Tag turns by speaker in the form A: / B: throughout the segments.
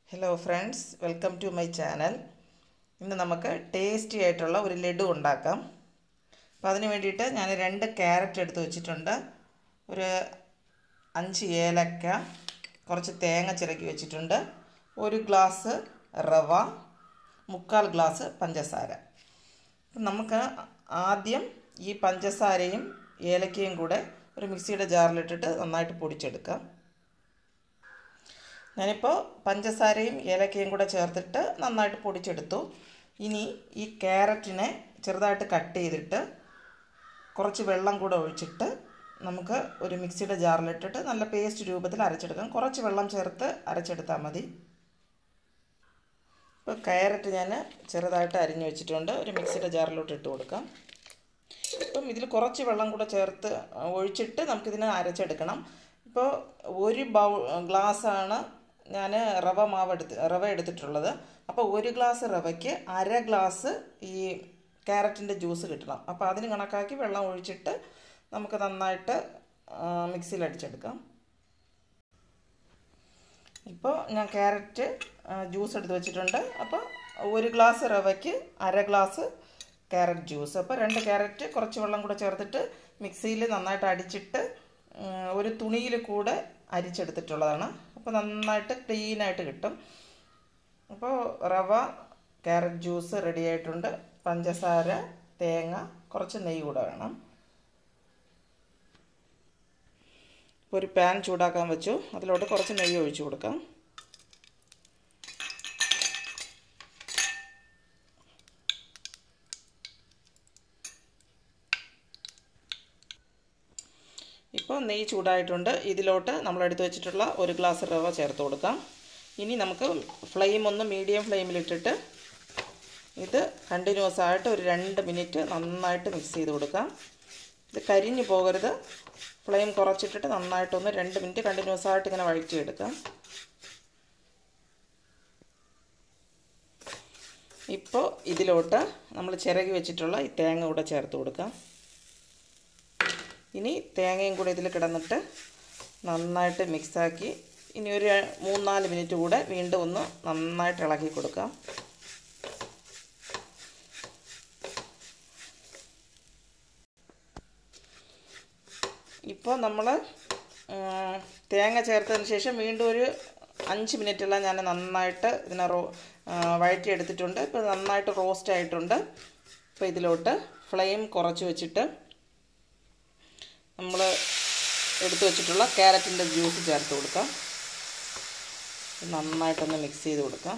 A: hello friends welcome to my channel ഇന്ന് നമുക്ക് tasty ആയിട്ടുള്ള ഒരു ലഡു ഉണ്ടാക്കാം അപ്പോൾ അതിന് വേണ്ടിയിട്ട് ഞാൻ രണ്ട് ക്യാരറ്റ് എടുത്ത് വെച്ചിട്ടുണ്ട് ഒരു അഞ്ച് ഏലക്ക കുറച്ച് തേങ്ങ ചിരക്കി വെച്ചിട്ടുണ്ട് ഒരു ഗ്ലാസ് റവ മുക്കാൽ ഗ്ലാസ് പഞ്ചസാര അപ്പം നമുക്ക് ആദ്യം ഈ പഞ്ചസാരയും ഏലക്കയും കൂടെ ഒരു മിക്സിയുടെ ജാറിലിട്ടിട്ട് നന്നായിട്ട് പൊടിച്ചെടുക്കാം ഞാനിപ്പോൾ പഞ്ചസാരയും ഏലക്കയും കൂടെ ചേർത്തിട്ട് നന്നായിട്ട് പൊടിച്ചെടുത്തു ഇനി ഈ ക്യാരറ്റിനെ ചെറുതായിട്ട് കട്ട് ചെയ്തിട്ട് കുറച്ച് വെള്ളം കൂടെ ഒഴിച്ചിട്ട് നമുക്ക് ഒരു മിക്സിയുടെ ജാറിലിട്ടിട്ട് നല്ല പേസ്റ്റ് രൂപത്തിൽ അരച്ചെടുക്കാം കുറച്ച് വെള്ളം ചേർത്ത് അരച്ചെടുത്താൽ മതി ഇപ്പോൾ ക്യാരറ്റ് ഞാൻ ചെറുതായിട്ട് അരിഞ്ഞു വെച്ചിട്ടുണ്ട് ഒരു മിക്സിയുടെ ജാറിലോട്ട് ഇട്ട് കൊടുക്കാം ഇപ്പം ഇതിൽ കുറച്ച് വെള്ളം കൂടെ ചേർത്ത് ഒഴിച്ചിട്ട് നമുക്കിതിനെ അരച്ചെടുക്കണം ഇപ്പോൾ ഒരു ബൗ ഗ്ലാസ്സാണ് ഞാൻ റവ മാവ് എടുത്ത് റവ എടുത്തിട്ടുള്ളത് അപ്പോൾ ഒരു ഗ്ലാസ് റവയ്ക്ക് അര ഗ്ലാസ് ഈ ക്യാരറ്റിൻ്റെ ജ്യൂസ് കിട്ടണം അപ്പോൾ അതിന് കണക്കാക്കി വെള്ളം ഒഴിച്ചിട്ട് നമുക്ക് നന്നായിട്ട് മിക്സിയിൽ അടിച്ചെടുക്കാം ഇപ്പോൾ ഞാൻ ക്യാരറ്റ് ജ്യൂസ് എടുത്ത് വെച്ചിട്ടുണ്ട് അപ്പോൾ ഒരു ഗ്ലാസ് റവയ്ക്ക് അര ഗ്ലാസ് ക്യാരറ്റ് ജ്യൂസ് അപ്പോൾ രണ്ട് ക്യാരറ്റ് കുറച്ച് വെള്ളം കൂടെ ചേർത്തിട്ട് മിക്സിയിൽ നന്നായിട്ട് അടിച്ചിട്ട് ഒരു തുണിയിൽ കൂടെ അരിച്ചെടുത്തിട്ടുള്ളതാണ് അപ്പോൾ നന്നായിട്ട് ക്ലീനായിട്ട് കിട്ടും അപ്പോൾ റവ ക്യാരറ്റ് ജ്യൂസ് റെഡി ആയിട്ടുണ്ട് പഞ്ചസാര തേങ്ങ കുറച്ച് നെയ്യ് കൂടെ വേണം ഇപ്പോൾ ഒരു പാൻ ചൂടാക്കാൻ വെച്ചു അതിലോട്ട് കുറച്ച് നെയ്യ് ഒഴിച്ചു കൊടുക്കാം ഇപ്പോൾ നെയ്യ് ചൂടായിട്ടുണ്ട് ഇതിലോട്ട് നമ്മൾ എടുത്തു വെച്ചിട്ടുള്ള ഒരു ഗ്ലാസ് റവ ചേർത്ത് കൊടുക്കാം ഇനി നമുക്ക് ഫ്ലെയിം ഒന്ന് മീഡിയം ഫ്ലെയിമിലിട്ടിട്ട് ഇത് കണ്ടിന്യൂസ് ആയിട്ട് ഒരു രണ്ട് മിനിറ്റ് നന്നായിട്ട് മിക്സ് ചെയ്ത് കൊടുക്കാം ഇത് കരിഞ്ഞു പോകരുത് ഫ്ലെയിം കുറച്ചിട്ടിട്ട് നന്നായിട്ടൊന്ന് രണ്ട് മിനിറ്റ് കണ്ടിന്യൂസ് ആയിട്ട് ഇങ്ങനെ വഴറ്റിയെടുക്കാം ഇപ്പോൾ ഇതിലോട്ട് നമ്മൾ ചിരകി വെച്ചിട്ടുള്ള ഈ തേങ്ങ കൂടെ ചേർത്ത് കൊടുക്കാം ഇനി തേങ്ങയും കൂടെ ഇതിൽ കിടന്നിട്ട് നന്നായിട്ട് മിക്സാക്കി ഇനി ഒരു മൂന്നാല് മിനിറ്റ് കൂടെ വീണ്ടും ഒന്ന് നന്നായിട്ട് ഇളക്കി കൊടുക്കാം ഇപ്പോൾ നമ്മൾ തേങ്ങ ചേർത്തതിന് ശേഷം വീണ്ടും ഒരു അഞ്ച് മിനിറ്റെല്ലാം ഞാൻ നന്നായിട്ട് ഇതിനെ റോ വഴറ്റിയെടുത്തിട്ടുണ്ട് ഇപ്പോൾ നന്നായിട്ട് റോസ്റ്റ് ആയിട്ടുണ്ട് ഇപ്പോൾ ഇതിലോട്ട് ഫ്ലെയിം കുറച്ച് വെച്ചിട്ട് നമ്മൾ എടുത്തു വെച്ചിട്ടുള്ള ക്യാരറ്റിൻ്റെ ജ്യൂസ് ചേർത്ത് കൊടുക്കാം നന്നായിട്ടൊന്ന് മിക്സ് ചെയ്ത് കൊടുക്കാം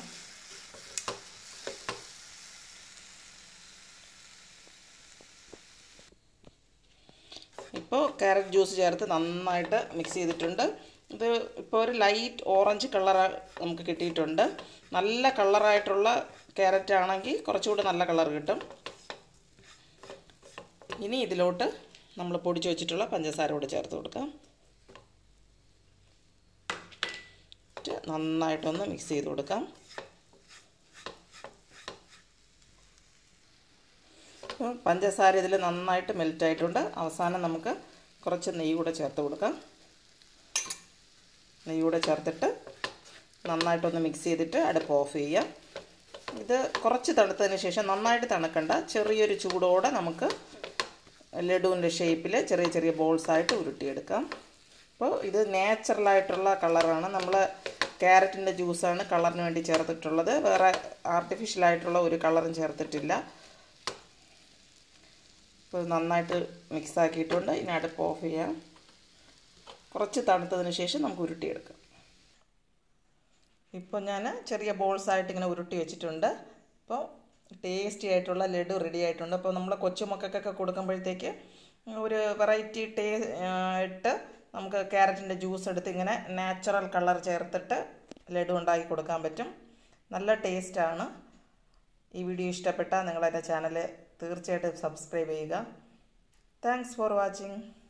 A: ഇപ്പോൾ ക്യാരറ്റ് ജ്യൂസ് ചേർത്ത് നന്നായിട്ട് മിക്സ് ചെയ്തിട്ടുണ്ട് ഇത് ഇപ്പോൾ ഒരു ലൈറ്റ് ഓറഞ്ച് കളർ നമുക്ക് കിട്ടിയിട്ടുണ്ട് നല്ല കളറായിട്ടുള്ള ക്യാരറ്റ് ആണെങ്കിൽ കുറച്ചുകൂടി നല്ല കളർ കിട്ടും ഇനി ഇതിലോട്ട് നമ്മൾ പൊടിച്ച് വെച്ചിട്ടുള്ള പഞ്ചസാര കൂടെ ചേർത്ത് കൊടുക്കാം നന്നായിട്ടൊന്ന് മിക്സ് ചെയ്ത് കൊടുക്കാം പഞ്ചസാര ഇതിൽ നന്നായിട്ട് മെൽറ്റ് ആയിട്ടുണ്ട് അവസാനം നമുക്ക് കുറച്ച് നെയ്യ് കൂടെ ചേർത്ത് കൊടുക്കാം നെയ്യ് കൂടെ ചേർത്തിട്ട് നന്നായിട്ടൊന്ന് മിക്സ് ചെയ്തിട്ട് അടുപ്പ് ഓഫ് ചെയ്യാം ഇത് കുറച്ച് തണുത്തതിന് ശേഷം നന്നായിട്ട് തണുക്കണ്ട ചെറിയൊരു ചൂടോടെ നമുക്ക് ലഡുവിൻ്റെ ഷേപ്പിൽ ചെറിയ ചെറിയ ബോൾസായിട്ട് ഉരുട്ടിയെടുക്കാം അപ്പോൾ ഇത് നാച്ചുറലായിട്ടുള്ള കളറാണ് നമ്മൾ ക്യാരറ്റിൻ്റെ ജ്യൂസാണ് കളറിന് വേണ്ടി ചേർത്തിട്ടുള്ളത് വേറെ ആർട്ടിഫിഷ്യലായിട്ടുള്ള ഒരു കളറും ചേർത്തിട്ടില്ല ഇപ്പോൾ നന്നായിട്ട് മിക്സ് ആക്കിയിട്ടുണ്ട് ഇനി അടുപ്പ് ഓഫ് ചെയ്യാം കുറച്ച് തണുത്തതിന് ശേഷം നമുക്ക് ഉരുട്ടിയെടുക്കാം ഇപ്പോൾ ഞാൻ ചെറിയ ബോൾസായിട്ട് ഇങ്ങനെ ഉരുട്ടി വെച്ചിട്ടുണ്ട് അപ്പോൾ ടേസ്റ്റി ആയിട്ടുള്ള ലഡു റെഡി ആയിട്ടുണ്ട് അപ്പോൾ നമ്മൾ കൊച്ചുമക്കൾക്കൊക്കെ കൊടുക്കുമ്പോഴത്തേക്ക് ഒരു വെറൈറ്റി ടേ ഇട്ട് നമുക്ക് ക്യാരറ്റിൻ്റെ ജ്യൂസ് എടുത്ത് ഇങ്ങനെ നാച്ചുറൽ കളർ ചേർത്തിട്ട് ലഡു ഉണ്ടാക്കി കൊടുക്കാൻ പറ്റും നല്ല ടേസ്റ്റാണ് ഈ വീഡിയോ ഇഷ്ടപ്പെട്ടാൽ നിങ്ങളെൻ്റെ ചാനൽ തീർച്ചയായിട്ടും സബ്സ്ക്രൈബ് ചെയ്യുക താങ്ക്സ് ഫോർ വാച്ചിങ്